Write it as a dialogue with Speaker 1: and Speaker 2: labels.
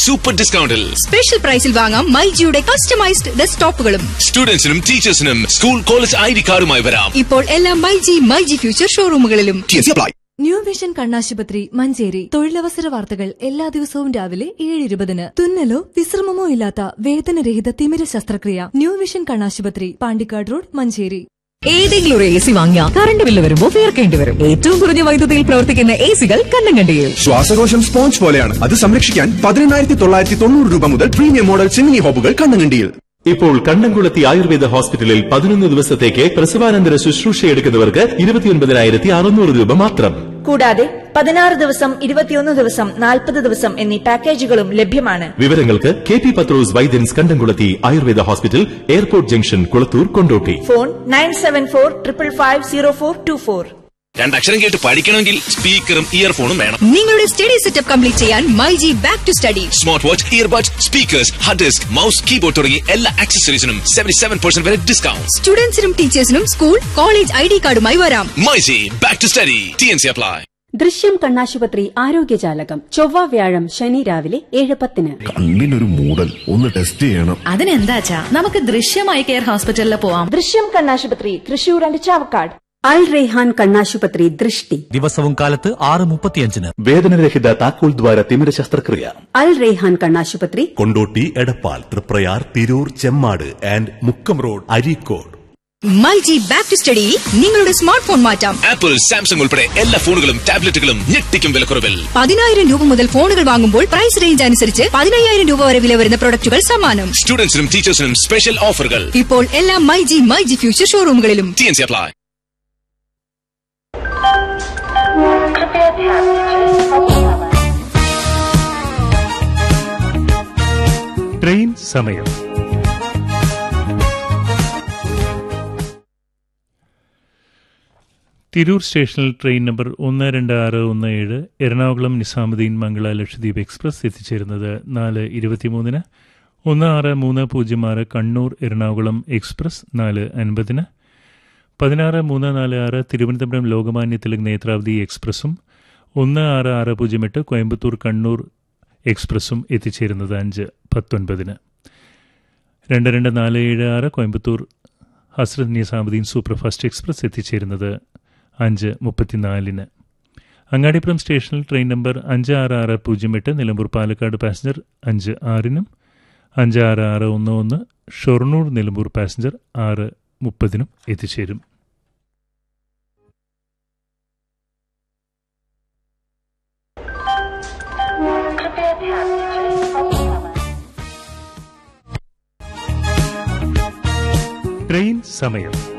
Speaker 1: super ഡിസ്കൗണ്ടിൽ
Speaker 2: special പ്രൈസിൽ വാങ്ങാം മൈജിയുടെ കസ്റ്റമൈസ്ഡ് ഡെസ്ക്ടോപ്പുകളും
Speaker 1: സ്റ്റുഡൻസിനും ടീച്ചേഴ്സിനും സ്കൂൾ കോളേജ് ഐ ഡി കാർഡുമായി വരാം
Speaker 2: ഇപ്പോൾ എല്ലാ മൈജി മൈജി ഫ്യൂച്ചർ ഷോറൂമുകളിലും
Speaker 3: ന്യൂ വിഷൻ കണ്ണാശുപത്രി മഞ്ചേരി തൊഴിലവസര വാർത്തകൾ എല്ലാ ദിവസവും രാവിലെ ഏഴ് ഇരുപതിന് തുന്നലോ വിശ്രമമോ ഇല്ലാത്ത വേദനരഹിത തിമിര ശസ്ത്രക്രിയ ന്യൂ വിഷൻ കണ്ണാശുപത്രി പാണ്ടിക്കാട് റോഡ് മഞ്ചേരി
Speaker 4: ഏതെങ്കിലും ഒരു എ സി വാങ്ങിയാൽ കറണ്ട് ബില്ല് വരുമ്പോൾ ഫീർക്കേണ്ടി വരും ഏറ്റവും കുറഞ്ഞ വൈദ്യുതിയിൽ പ്രവർത്തിക്കുന്ന എ സികൾ കണ്ണങ്കണ്ടിയിൽ
Speaker 5: ശ്വാസകോശം സ്പോഞ്ച് പോലെയാണ് അത് സംരക്ഷിക്കാൻ പതിനെണ്ണായിരത്തി തൊള്ളായിരത്തി തൊണ്ണൂറ് രൂപ മുതൽ പ്രീമിയം മോഡൽ ചിമ്മിനി ഹോബുകൾ കണ്ണങ്കണ്ടിയിൽ
Speaker 6: ഇപ്പോൾ കണ്ണംകുളത്തി ആയുർവേദ ഹോസ്പിറ്റലിൽ പതിനൊന്ന് ദിവസത്തേക്ക് പ്രസവാനന്തര ശുശ്രൂഷ എടുക്കുന്നവർക്ക് ഇരുപത്തിയൊൻപതിനായിരത്തി അറുന്നൂറ് രൂപ മാത്രം
Speaker 7: കൂടാതെ പതിനാറ് ദിവസം ഇരുപത്തിയൊന്ന് ദിവസം നാൽപ്പത് ദിവസം എന്നീ പാക്കേജുകളും ലഭ്യമാണ്
Speaker 6: വിവരങ്ങൾക്ക് K P Pathros Vaidyans Kandamkulathi Ayurveda hospital airport junction Kulathur Kondotty
Speaker 7: phone nine seven four triple five zero four two four
Speaker 1: രണ്ടക്ഷരം കേട്ട് പഠിക്കണമെങ്കിൽ സ്പീക്കറും ഇയർഫോണും വേണം
Speaker 2: നിങ്ങളുടെ സ്റ്റഡി സെറ്റപ്പ് കംപ്ലീറ്റ് ചെയ്യാൻ myG back to study
Speaker 1: smart watch earbuds speakers hard disk mouse keyboard തുടങ്ങി എല്ലാ ആക്സസറീസിനും സെവന്റി സെവൻ പെർസെന്റ് വരെ ഡിസ്കൗണ്ട്
Speaker 2: സ്റ്റുഡൻസിനും ടീച്ചേഴ്സിനും സ്കൂൾ കോളേജ് ഐ ഡി കാർഡുമായി വരാം
Speaker 1: myG back to study T N C apply
Speaker 8: Drishyam കണ്ണാശുപത്രി ആരോഗ്യജാലകം ചൊവ്വ വ്യാഴം ശനി രാവിലെ ഏഴ് പത്തിന്
Speaker 9: കണ്ണിനൊരു മൂടൽ ഒന്ന് ടെസ്റ്റ് ചെയ്യണം
Speaker 4: അതിനെന്താച്ചാ നമുക്ക് ദൃശ്യമായി കെയർ ഹോസ്പിറ്റലിൽ പോവാം
Speaker 7: ദൃശ്യം കണ്ണാശുപത്രി തൃശൂർ ആൻഡ് ചാവക്കാട്
Speaker 8: അൽ റെയ്ഹാൻ കണ്ണാശുപത്രി ദൃഷ്ടി
Speaker 10: ദിവസവും കാലത്ത് ആറ് മുപ്പത്തിയഞ്ചിന്
Speaker 6: വേദനരഹിത താക്കോൽ ദ്വാര തിമിര ശസ്ത്രക്രിയ
Speaker 8: അൽ റെയ്ഹാൻ കണ്ണാശുപത്രി
Speaker 9: Kondotty Edappal Triprayar Tirur Chemmad and Mukkam road Areekode
Speaker 2: myG back to study നിങ്ങളുടെ സ്മാർട്ട് ഫോൺ മാറ്റാം
Speaker 1: ആപ്പിൾ സാംസങ് ഉൾപ്പെടെ എല്ലാ ഫോണുകളും ടാബ്ലറ്റുകളും ഞെട്ടിക്കും വിലക്കുറവിൽ
Speaker 2: പതിനായിരം രൂപ മുതൽ ഫോണുകൾ വാങ്ങുമ്പോൾ പ്രൈസ് റേഞ്ച് അനുസരിച്ച് പതിനയ്യായിരം രൂപ വരെ വില വരുന്ന പ്രൊഡക്റ്റുകൾ സമ്മാനം
Speaker 1: സ്റ്റുഡൻസിനും ടീച്ചേഴ്സിനും സ്പെഷ്യൽ ഓഫറുകൾ
Speaker 2: ഇപ്പോൾ എല്ലാ മൈജി മൈജി ഫ്യൂച്ചർ ഷോറൂമുകളിലും
Speaker 1: T N C apply
Speaker 11: train സമയം തിരൂർ സ്റ്റേഷനിൽ ട്രെയിൻ നമ്പർ ഒന്ന് രണ്ട് ആറ് ഒന്ന് ഏഴ് എറണാകുളം നിസാമുദ്ദീൻ മംഗള ലക്ഷദ്വീപ് എക്സ്പ്രസ് എത്തിച്ചേരുന്നത് നാല് ഇരുപത്തിമൂന്നിന് ഒന്ന് ആറ് മൂന്ന് പൂജ്യം ആറ് കണ്ണൂർ എറണാകുളം എക്സ്പ്രസ് നാല് അൻപതിന് പതിനാറ് മൂന്ന് നാല് ആറ് തിരുവനന്തപുരം ലോകമാന്യ തിലക് നേത്രാവതി എക്സ്പ്രസും ഒന്ന് ആറ് ആറ് പൂജ്യം എട്ട് കോയമ്പത്തൂർ കണ്ണൂർ എക്സ്പ്രസും എത്തിച്ചേരുന്നത് അഞ്ച് പത്തൊൻപതിന് രണ്ട് രണ്ട് നാല് ഏഴ് ആറ് കോയമ്പത്തൂർ ഹസ്രത് നിസാമുദ്ദീൻ സൂപ്പർഫാസ്റ്റ് എക്സ്പ്രസ് എത്തിച്ചേരുന്നത് അഞ്ച് മുപ്പത്തിനാലിന് അങ്ങാടിപ്പുറം സ്റ്റേഷനിൽ ട്രെയിൻ നമ്പർ അഞ്ച് ആറ് ആറ് പൂജ്യം എട്ട് നിലമ്പൂർ പാലക്കാട് പാസഞ്ചർ അഞ്ച് ആറിനും അഞ്ച് ആറ് ആറ് ഒന്ന് ഒന്ന് ഷൊർണൂർ നിലമ്പൂർ പാസഞ്ചർ ആറ് മുപ്പതിനും എത്തിച്ചേരും ട്രെയിൻ സമയം